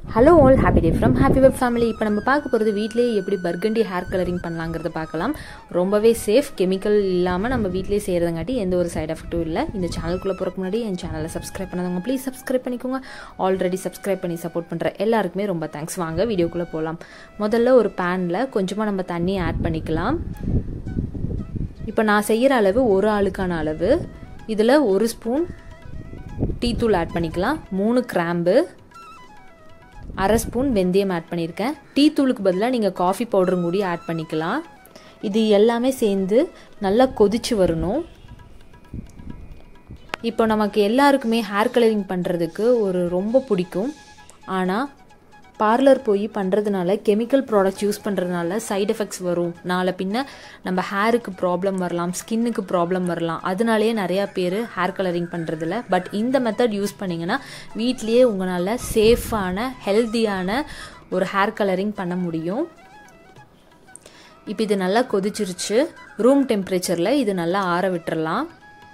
hello all happy day from happy web family இப்போ நம்ம பார்க்க போகிறது வீட்டிலேயே எப்படி பர்கண்டி ஹேர் கலரிங் பண்ணலாங்கிறத பார்க்கலாம் ரொம்பவே சேஃப் கெமிக்கல் இல்லாமல் நம்ம வீட்டிலேயே செய்கிறதுங்காட்டி எந்த ஒரு சைட் எஃபெக்ட்டும் இல்லை இந்த சேனலுக்குள்ளே போகிறக்கு முன்னாடி என் சேனலை சப்ஸ்கிரைப் பண்ணாதவங்க ப்ளீஸ் சப்ஸ்கிரைப் பண்ணிக்கோங்க ஆல்ரெடி சப்ஸ்கிரைப் பண்ணி சப்போர்ட் பண்ணுற எல்லாருக்குமே ரொம்ப தேங்க்ஸ் வாங்க வீடியோக்குள்ளே போகலாம் முதல்ல ஒரு பேனில் கொஞ்சமாக நம்ம தண்ணி ஆட் பண்ணிக்கலாம் இப்போ நான் செய்கிற அளவு ஒரு ஆளுக்கான அளவு இதில் ஒரு ஸ்பூன் டீ தூள் ஆட் பண்ணிக்கலாம் மூணு கிராம்பு அரை ஸ்பூன் வெந்தயம் ஆட் பண்ணியிருக்கேன் டீ தூளுக்கு பதிலாக நீங்கள் காஃபி பவுடரும் கூடி ஆட் பண்ணிக்கலாம் இது எல்லாமே சேர்ந்து நல்லா கொதிச்சு வரணும் இப்போ நமக்கு எல்லாருக்குமே ஹேர் கலரிங் பண்ணுறதுக்கு ஒரு ரொம்ப பிடிக்கும் ஆனால் பார்லர் போய் பண்ணுறதுனால கெமிக்கல் ப்ராடக்ட்ஸ் யூஸ் பண்ணுறதுனால சைடு எஃபெக்ட்ஸ் வரும் நாளை பின்ன நம்ம ஹேருக்கு ப்ராப்ளம் வரலாம் ஸ்கின்னுக்கு ப்ராப்ளம் வரலாம் அதனாலேயே நிறையா பேர் ஹேர் கலரிங் பண்ணுறதில்ல பட் இந்த மெத்தட் யூஸ் பண்ணிங்கன்னா வீட்லேயே உங்களால் சேஃபான ஹெல்த்தியான ஒரு ஹேர் கலரிங் பண்ண முடியும் இப்போ இது நல்லா கொதிச்சிருச்சு ரூம் டெம்பரேச்சரில் இது நல்லா ஆற விட்டுறலாம்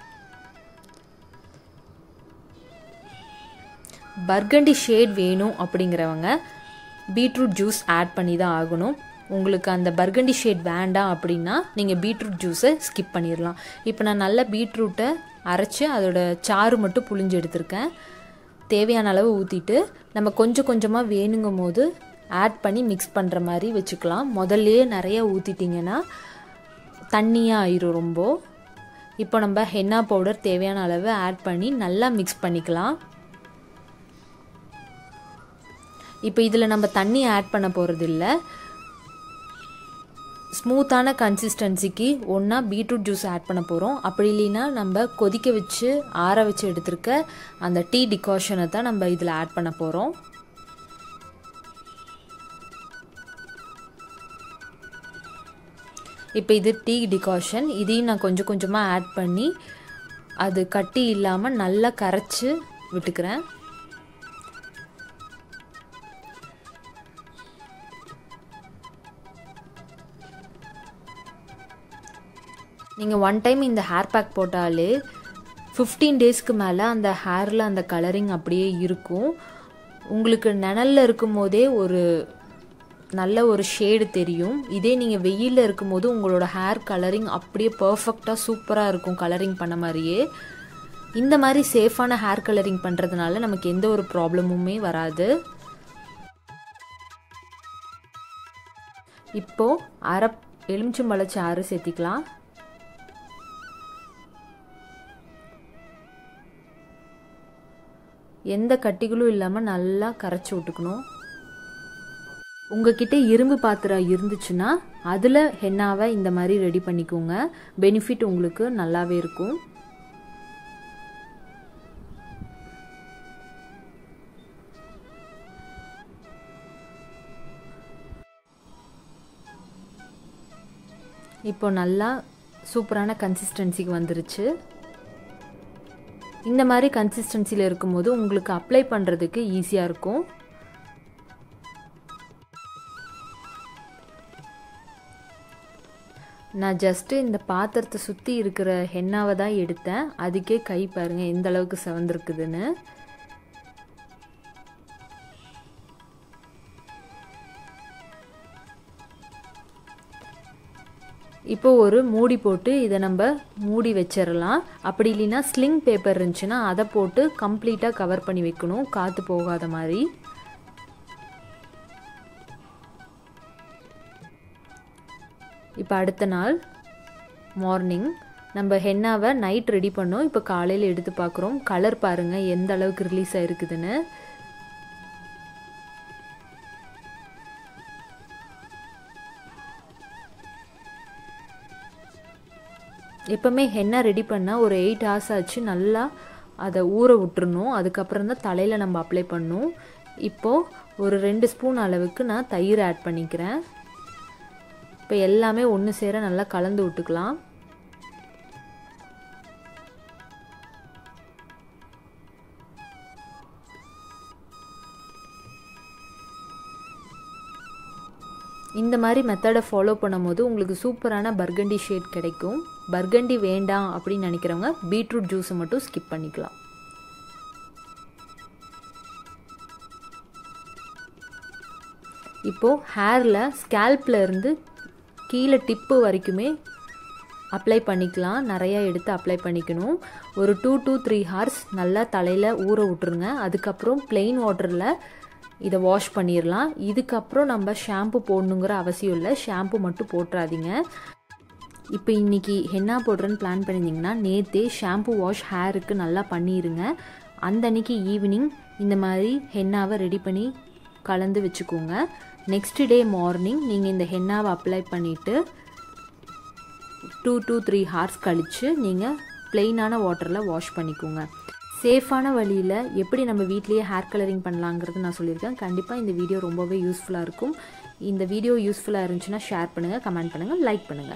பர்கண்டி ஷேட் வேணும் அப்படிங்கிறவங்க பீட்ரூட் ஜூஸ் ஆட் பண்ணி தான் ஆகணும் உங்களுக்கு அந்த பர்கண்டி ஷேட் வேண்டாம் அப்படின்னா நீங்கள் பீட்ரூட் ஜூஸை ஸ்கிப் பண்ணிடலாம் இப்போ நான் நல்லா பீட்ரூட்டை அரைச்சி அதோட சாறு மட்டும் புளிஞ்சு எடுத்திருக்கேன் தேவையான அளவு ஊற்றிட்டு நம்ம கொஞ்சம் கொஞ்சமாக வேணுங்கும் போது ஆட் பண்ணி மிக்ஸ் பண்ணுற மாதிரி வச்சுக்கலாம் முதல்லையே நிறைய ஊற்றிட்டிங்கன்னா தண்ணியாக ஆயிரும் ரொம்ப இப்போ நம்ம ஹென்னா பவுடர் தேவையான அளவு ஆட் பண்ணி நல்லா மிக்ஸ் பண்ணிக்கலாம் இப்போ இதில் நம்ம தண்ணி ஆட் பண்ண போகிறது இல்லை ஸ்மூத்தான கன்சிஸ்டன்சிக்கு ஒன்றா பீட்ரூட் ஜூஸ் ஆட் பண்ண போகிறோம் அப்படி இல்லைன்னா நம்ம கொதிக்க வச்சு ஆற வச்சு எடுத்துருக்க அந்த டீ டிகாஷனை தான் நம்ம இதில் ஆட் பண்ண போகிறோம் இப்போ இது டீ டிகாஷன் இதையும் நான் கொஞ்சம் கொஞ்சமாக ஆட் பண்ணி அது கட்டி இல்லாமல் நல்லா கரைச்சி விட்டுக்கிறேன் நீங்கள் ஒன் டைம் இந்த ஹேர் பேக் போட்டாலே ஃபிஃப்டீன் டேஸ்க்கு மேலே அந்த ஹேரில் அந்த கலரிங் அப்படியே இருக்கும் உங்களுக்கு நிழலில் இருக்கும் போதே ஒரு நல்ல ஒரு ஷேடு தெரியும் இதே நீங்கள் வெயிலில் இருக்கும்போது உங்களோட ஹேர் கலரிங் அப்படியே பர்ஃபெக்டாக சூப்பராக இருக்கும் கலரிங் பண்ண மாதிரியே இந்த மாதிரி சேஃபான ஹேர் கலரிங் பண்ணுறதுனால நமக்கு எந்த ஒரு ப்ராப்ளமுமே வராது இப்போது அரை எலுமிச்சம்பழச்சாறு சேர்த்திக்கலாம் எந்த கட்டிகளும் இல்லாமல் நல்லா கரைச்சி விட்டுக்கணும் உங்ககிட்ட இரும்பு பாத்திரம் இருந்துச்சுன்னா அதில் ஹென்னாவை இந்த மாதிரி ரெடி பண்ணிக்கோங்க பெனிஃபிட் உங்களுக்கு நல்லாவே இருக்கும் இப்போ நல்லா சூப்பரான கன்சிஸ்டன்சிக்கு வந்துருச்சு இந்த மாதிரி கன்சிஸ்டன்சியில் இருக்கும்போது உங்களுக்கு அப்ளை பண்ணுறதுக்கு ஈஸியாக இருக்கும் நான் ஜஸ்ட்டு இந்த பாத்திரத்தை சுற்றி இருக்கிற ஹென்னாவை தான் எடுத்தேன் அதுக்கே கை பாருங்கள் எந்த அளவுக்கு செவந்திருக்குதுன்னு இப்போ ஒரு மூடி போட்டு இதை நம்ம மூடி வச்சிடலாம் அப்படி இல்லைன்னா ஸ்லிங் பேப்பர் இருந்துச்சுன்னா அதை போட்டு கம்ப்ளீட்டாக கவர் பண்ணி வைக்கணும் காற்று போகாத மாதிரி இப்போ அடுத்த நாள் மார்னிங் நம்ம ஹென்னாவை நைட் ரெடி பண்ணோம் இப்போ காலையில் எடுத்து பார்க்குறோம் கலர் பாருங்கள் எந்த அளவுக்கு ரிலீஸ் ஆகிருக்குதுன்னு எப்போவுமே ஹென்னா ரெடி பண்ணால் ஒரு எயிட் ஹவர்ஸ் ஆச்சு நல்லா அதை ஊற விட்டுறணும் அதுக்கப்புறம் தான் தலையில் நம்ம அப்ளை பண்ணணும் இப்போது ஒரு ரெண்டு ஸ்பூன் அளவுக்கு நான் தயிர் ஆட் பண்ணிக்கிறேன் இப்போ எல்லாமே ஒன்று சேர நல்லா கலந்து விட்டுக்கலாம் இந்த மாதிரி மெத்தடை ஃபாலோ பண்ணும்போது உங்களுக்கு சூப்பரான பர்கண்டி ஷேட் கிடைக்கும் பர்கண்டி வேண்டாம் அப்படின்னு நினைக்கிறவங்க பீட்ரூட் ஜூஸை மட்டும் ஸ்கிப் பண்ணிக்கலாம் இப்போது ஹேரில் ஸ்கேல்பில் இருந்து கீழே டிப்பு வரைக்குமே அப்ளை பண்ணிக்கலாம் நிறையா எடுத்து அப்ளை பண்ணிக்கணும் ஒரு டூ டூ த்ரீ ஹார்ஸ் நல்லா தலையில் ஊற விட்டுருங்க அதுக்கப்புறம் பிளெயின் வாட்டரில் இதை வாஷ் பண்ணிடலாம் இதுக்கப்புறம் நம்ம ஷாம்பு போடணுங்கிற அவசியம் இல்லை ஷாம்பு மட்டும் போட்டுறாதீங்க இப்போ இன்றைக்கி ஹென்னா போடுறேன்னு பிளான் பண்ணியிருந்தீங்கன்னா நேற்றே ஷாம்பு வாஷ் ஹேருக்கு நல்லா பண்ணிடுங்க அந்த அன்னைக்கு ஈவினிங் இந்த மாதிரி ஹென்னாவை ரெடி பண்ணி கலந்து வச்சுக்கோங்க நெக்ஸ்ட் டே மார்னிங் நீங்கள் இந்த ஹென்னாவை அப்ளை பண்ணிவிட்டு டூ டூ த்ரீ ஹார்ஸ் கழித்து நீங்கள் ப்ளெயினான வாட்டரில் வாஷ் பண்ணிக்கோங்க சேஃபான வழியில் எப்படி நம்ம வீட்லேயே ஹேர் கலரிங் பண்ணலாங்கிறது நான் சொல்லியிருக்கேன் கண்டிப்பாக இந்த வீடியோ ரொம்பவே யூஸ்ஃபுல்லாக இருக்கும் இந்த வீடியோ யூஸ்ஃபுல்லாக இருந்துச்சுன்னா ஷேர் பண்ணுங்கள் கமெண்ட் பண்ணுங்கள் லைக் பண்ணுங்கள்